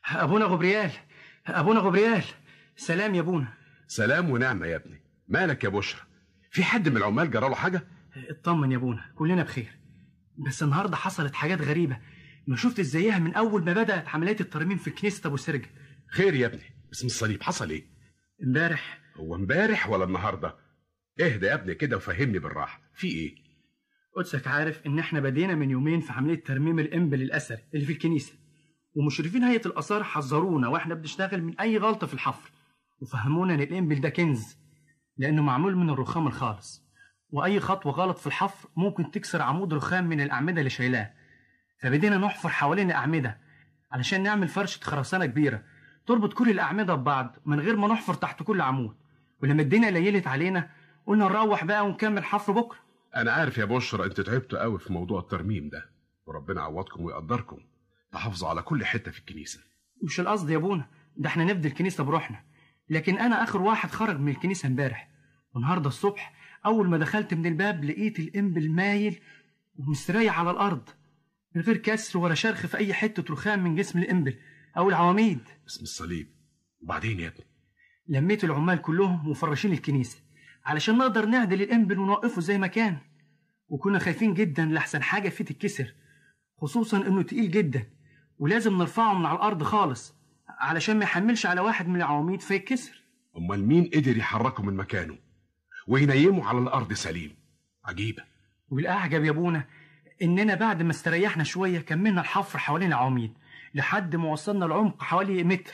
ابونا غبريال ابونا غبريال سلام يا ابونا سلام ونعمة يا ابني مالك يا بشرى في حد من العمال جراله حاجة اطمن يا ابونا كلنا بخير بس النهارده حصلت حاجات غريبه ما شفت ازايها من اول ما بدات عمليات الترميم في كنيسه ابو سرج خير يا ابني باسم الصليب حصل ايه امبارح هو امبارح ولا النهارده اهدى يا ابني كده وفهمني بالراحة في ايه قدسك عارف ان احنا بدينا من يومين في عمليه ترميم الانبل الاثري اللي في الكنيسه ومشرفين هيئه الاثار حذرونا واحنا بنشتغل من اي غلطه في الحفر وفهمونا ان الانبل ده كنز لانه معمول من الرخام الخالص واي خطوه غلط في الحفر ممكن تكسر عمود رخام من الاعمده اللي شايلاه فبدينا نحفر حوالين الاعمده علشان نعمل فرشه خرسانه كبيره تربط كل الاعمده ببعض من غير ما نحفر تحت كل عمود ولما الدنيا ليلت علينا قلنا نروح بقى ونكمل حفر بكره انا عارف يا بشرى انتوا تعبتوا قوي في موضوع الترميم ده وربنا يعوضكم ويقدركم تحافظوا على كل حتة في الكنيسة مش القصد يا ابونا ده احنا نفدي الكنيسه بروحنا لكن انا اخر واحد خرج من الكنيسه امبارح والنهارده الصبح اول ما دخلت من الباب لقيت الانبل مايل ومستريح على الارض من غير كسر ولا شرخ في اي حته رخام من جسم الانبل او العواميد باسم الصليب وبعدين يا ابني لميت العمال كلهم ومفرشين الكنيسه علشان نقدر نعدل الانبل ونوقفه زي ما كان وكنا خايفين جدا لحسن حاجه فيه تتكسر خصوصا انه تقيل جدا ولازم نرفعه من على الارض خالص علشان ما يحملش على واحد من العواميد فيتكسر امال مين قدر يحركه من مكانه وينيمه على الارض سليم عجيبة والاعجب يا ابونا اننا بعد ما استريحنا شويه كملنا الحفر حوالين العواميد لحد ما وصلنا العمق حوالي متر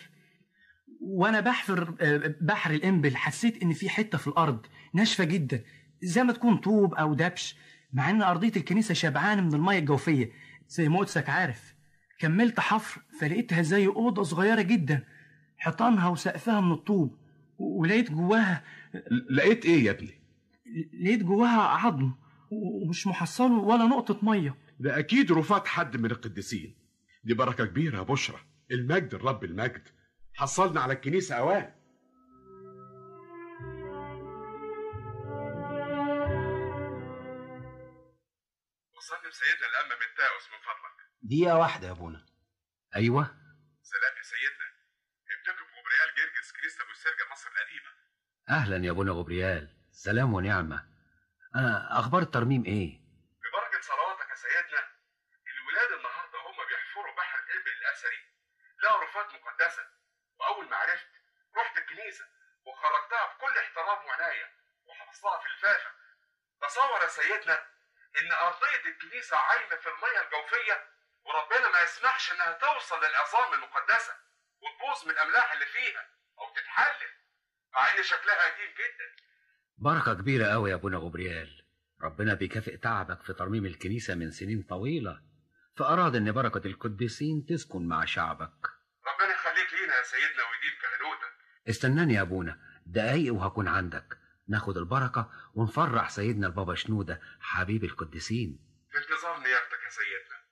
وانا بحفر آه، بحر الانبل حسيت ان في حته في الارض ناشفه جدا زي ما تكون طوب او دبش مع ان ارضيه الكنيسه شبعانه من الميه الجوفيه زي ما قدسك عارف كملت حفر فلقيتها زي اوضه صغيره جدا حيطانها وسقفها من الطوب و- ولقيت جواها ل- لقيت ايه يا ابني لقيت جواها عظم ومش محصله ولا نقطه ميه ده اكيد رفات حد من القديسين دي بركة كبيرة يا بشرى المجد الرب المجد حصلنا على الكنيسة اوان وصلني بسيدنا الأمة من تاوس من فضلك دقيقة واحدة يا ابونا ايوه سلام يا سيدنا ابنكم جبريال جرجس كنيسة أبو السرجة مصر القديمة اهلا يا ابونا غبريال سلام ونعمه انا اخبار الترميم ايه ببركة صلواتك يا سيدنا الولاد النهارده هم بيحفروا بحر الإبل الأثري لقوا رفات مقدسة وأول ما عرفت رحت الكنيسة وخرجتها بكل احترام وعناية وحفظتها في الفافة تصور يا سيدنا إن أرضية الكنيسة عايمة في المية الجوفية وربنا ما يسمحش إنها توصل للعظام المقدسة وتبوظ من الأملاح اللي فيها أو تتحلل مع إن شكلها قديم جدا بركه كبيره قوي يا ابونا غبريال ربنا بيكافئ تعبك في ترميم الكنيسه من سنين طويله فاراد ان بركه القديسين تسكن مع شعبك ربنا يخليك لينا يا سيدنا ويديم كهنوتك استناني يا ابونا دقايق وهكون عندك ناخد البركه ونفرح سيدنا البابا شنوده حبيب القديسين في انتظار نيابتك يا سيدنا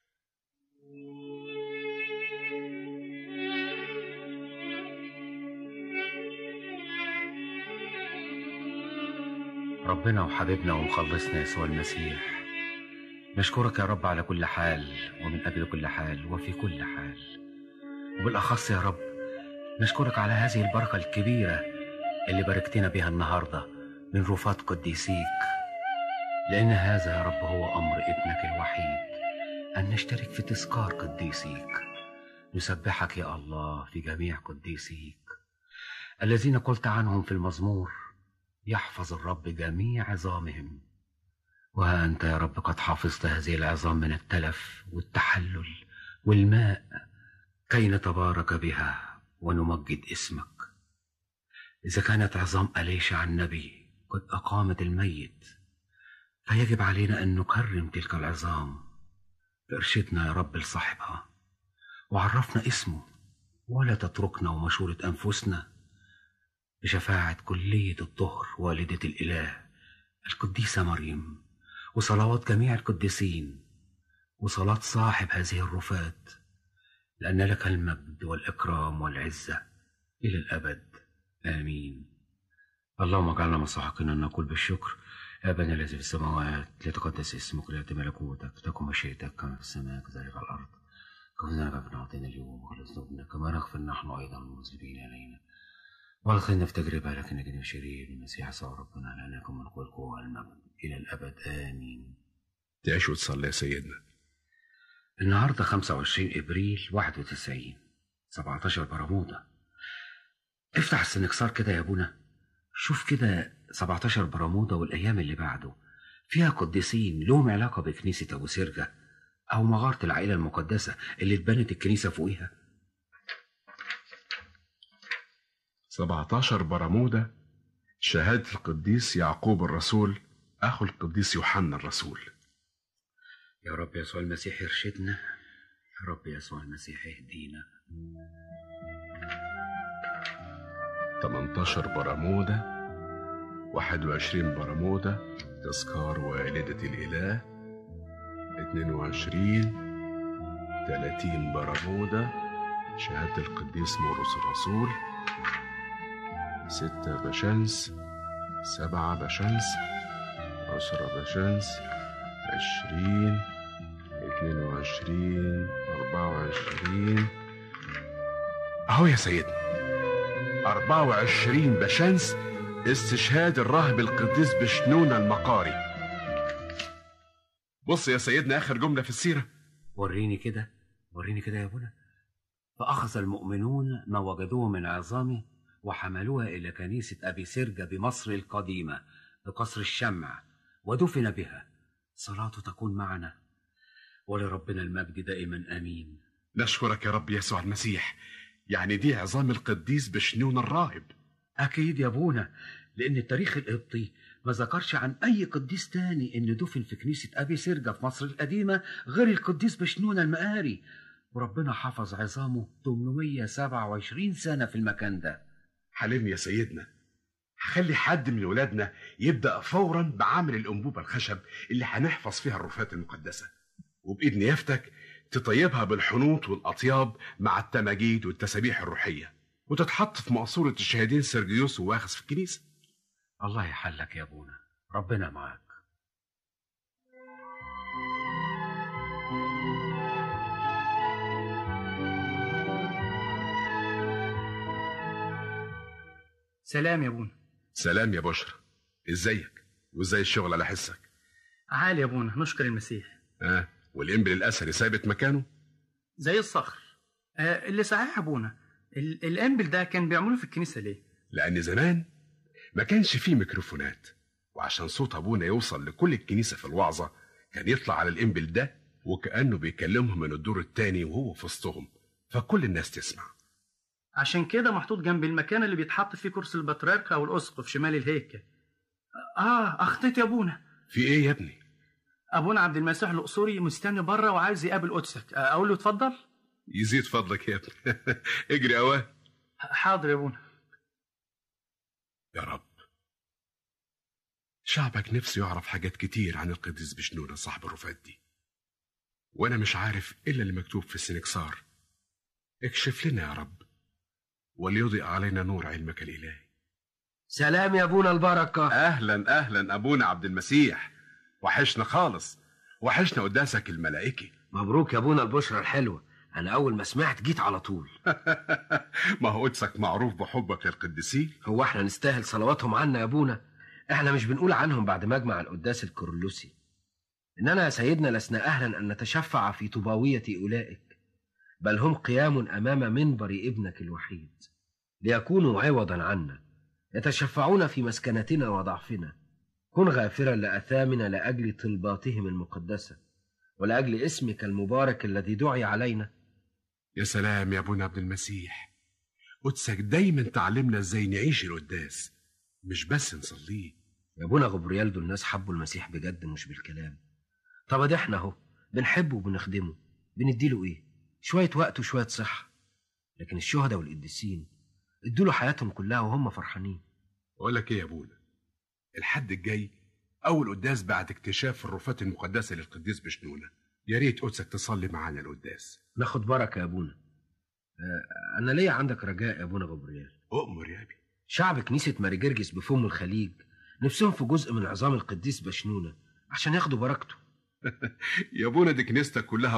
ربنا وحبيبنا ومخلصنا يسوع المسيح نشكرك يا رب على كل حال ومن أجل كل حال وفي كل حال وبالأخص يا رب نشكرك على هذه البركة الكبيرة اللي باركتنا بها النهاردة من رفات قديسيك لأن هذا يا رب هو أمر ابنك الوحيد أن نشترك في تذكار قديسيك نسبحك يا الله في جميع قديسيك الذين قلت عنهم في المزمور يحفظ الرب جميع عظامهم وها أنت يا رب قد حفظت هذه العظام من التلف والتحلل والماء كي نتبارك بها ونمجد اسمك إذا كانت عظام أليشع النبي قد أقامت الميت فيجب علينا أن نكرم تلك العظام فارشدنا يا رب لصاحبها وعرفنا اسمه ولا تتركنا ومشورة أنفسنا بشفاعة كلية الطهر والدة الإله القديسة مريم وصلوات جميع القديسين وصلاة صاحب هذه الرفات لأن لك المجد والإكرام والعزة إلى الأبد آمين اللهم اجعلنا مستحقين أن نقول بالشكر يا أبانا الذي في السماوات ليتقدس اسمك ليأتي ملكوتك تكن مشيئتك كما في السماء كذلك على الأرض كفنا بابنا أعطينا اليوم وخلص ذنوبنا كما نغفر نحن أيضا المذنبين علينا وادخلنا في تجربة لكن نجد شرير المسيح صار ربنا لأنكم من القوة والمجد إلى الأبد آمين تعيش وتصلي يا سيدنا النهاردة 25 إبريل 91 17 برمودا افتح السنكسار كده يا أبونا شوف كده 17 برمودا والأيام اللي بعده فيها قديسين لهم علاقة بكنيسة أبو سرجة أو مغارة العائلة المقدسة اللي اتبنت الكنيسة فوقيها 17 برمودا شهادة القديس يعقوب الرسول أخو القديس يوحنا الرسول يا رب يسوع المسيح يرشدنا يا رب يسوع المسيح يهدينا 18 برمودا 21 برمودا تذكار والدة الإله 22 30 برمودا شهادة القديس موروس الرسول 6 بشمس 7 بشمس 10 بشمس 20 22 24 أهو يا سيدنا 24 بشمس استشهاد الراهب القديس بشنونة المقاري بص يا سيدنا آخر جملة في السيرة وريني كده وريني كده يا ابونا فأخذ المؤمنون ما وجدوه من عظامه وحملوها إلى كنيسة أبي سرجة بمصر القديمة بقصر الشمع ودفن بها صلاته تكون معنا ولربنا المجد دائما آمين نشكرك يا رب يسوع المسيح يعني دي عظام القديس بشنون الراهب أكيد يا أبونا لأن التاريخ القبطي ما ذكرش عن أي قديس تاني إنه دفن في كنيسة أبي سرجة في مصر القديمة غير القديس بشنون المقاري وربنا حفظ عظامه 827 سنة في المكان ده حلم يا سيدنا هخلي حد من ولادنا يبدأ فورا بعمل الأنبوبة الخشب اللي هنحفظ فيها الرفات المقدسة وبإذن يفتك تطيبها بالحنوط والأطياب مع التماجيد والتسابيح الروحية وتتحط في مقصورة الشهادين سرجيوس وواخس في الكنيسة الله يحلك يا أبونا ربنا معاك سلام يا ابونا سلام يا بشرى ازيك وازاي الشغل على حسك عالي يا ابونا نشكر المسيح ها آه. والإنبل الأثري ثابت مكانه زي الصخر آه اللي صحيح يا ابونا ال- الانبل ده كان بيعملوه في الكنيسه ليه لأن زمان ما كانش فيه ميكروفونات وعشان صوت أبونا يوصل لكل الكنيسة في الوعظة كان يطلع على الإنبل ده وكأنه بيكلمهم من الدور التاني وهو في وسطهم فكل الناس تسمع عشان كده محطوط جنب المكان اللي بيتحط فيه كرسي البطريرك او الاسقف شمال الهيكل اه اخطيت يا ابونا في إيه يا ابني؟ ابونا عبد المسيح الاقصري مستني بره وعايز يقابل قدسك آه، اقول له اتفضل يزيد فضلك يا ابني اجري أواه حاضر يا ابونا يا رب شعبك نفسه يعرف حاجات كتير عن القديس بشنونة صاحب الرفات دي وأنا مش عارف إلا اللي مكتوب في السنكسار اكشف لنا يا رب وليضئ علينا نور علمك الإلهي سلام يا ابونا البركة أهلا أهلا أبونا عبد المسيح وحشنا خالص وحشنا قداسك الملائكي مبروك يا ابونا البشرة الحلوة انا اول ما سمعت جيت على طول ما هو قدسك معروف بحبك للقديسين هو احنا نستاهل صلواتهم عنا يا ابونا احنا مش بنقول عنهم بعد مجمع القداس الكورلوسي اننا يا سيدنا لسنا اهلا ان نتشفع في طباوية اولئك بل هم قيام امام منبر ابنك الوحيد ليكونوا عوضا عنا يتشفعون في مسكنتنا وضعفنا كن غافرا لاثامنا لاجل طلباتهم المقدسه ولاجل اسمك المبارك الذي دعي علينا يا سلام يا ابونا عبد المسيح قدسك دايما تعلمنا ازاي نعيش القداس مش بس نصليه يا ابونا غبريال دول الناس حبوا المسيح بجد مش بالكلام طب ادي احنا اهو بنحبه وبنخدمه بنديله ايه شويه وقت وشويه صحه لكن الشهداء والقديسين ادوله حياتهم كلها وهم فرحانين اقول لك ايه يا ابونا الحد الجاي اول قداس بعد اكتشاف الرفات المقدسه للقديس بشنونه يا ريت قدسك تصلي معانا القداس ناخد بركه يا ابونا آه، انا ليا عندك رجاء يا ابونا غبريال اؤمر يا ابي شعب كنيسه ماري جرجس بفم الخليج نفسهم في جزء من عظام القديس بشنونه عشان ياخدوا بركته يا ابونا دي كنيستك كلها